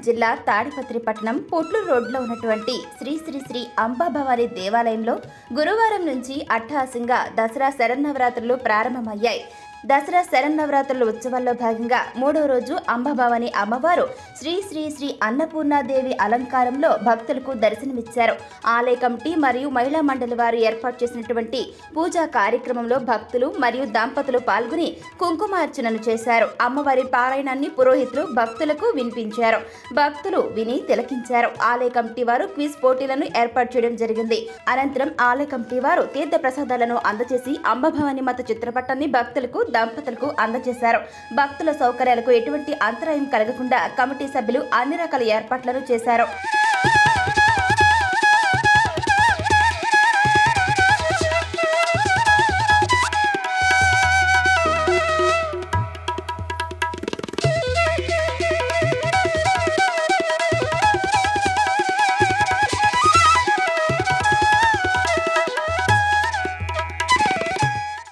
జిల్లా తాడిపత్రి పట్టణం పొట్లూరు రోడ్లో ఉన్నటువంటి శ్రీ శ్రీ శ్రీ అంబాభవాని దేవాలయంలో గురువారం నుంచి అట్టహాసంగా దసరా శరన్నవరాత్రులు ప్రారంభమయ్యాయి దసరా శరన్నవరాత్రుల ఉత్సవాల్లో భాగంగా మూడో రోజు అంబాభవాని అమ్మవారు శ్రీ శ్రీ శ్రీ అన్నపూర్ణాదేవి అలంకారంలో భక్తులకు దర్శనమిచ్చారు ఆలయ కమిటీ మరియు మహిళా మండలి వారు ఏర్పాటు చేసినటువంటి పూజా కార్యక్రమంలో భక్తులు మరియు దంపతులు పాల్గొని కుంకుమార్చనను చేశారు అమ్మవారి పారాయణాన్ని పురోహితులు భక్తులకు వినిపించారు భక్తులు విని తిలకించారు ఆలయ కమిటీ వారు క్విజ్ పోటీలను ఏర్పాటు చేయడం జరిగింది అనంతరం ఆలయ కమిటీ వారు తీర్థ ప్రసాదాలను అందజేసి అంబభవాని మత చిత్రపటాన్ని భక్తులకు దంపతులకు అందజేశారు భక్తుల సౌకర్యాలకు ఎటువంటి అంతరాయం కలగకుండా కమిటీ సభ్యులు అన్ని రకాల ఏర్పాట్లను చేశారు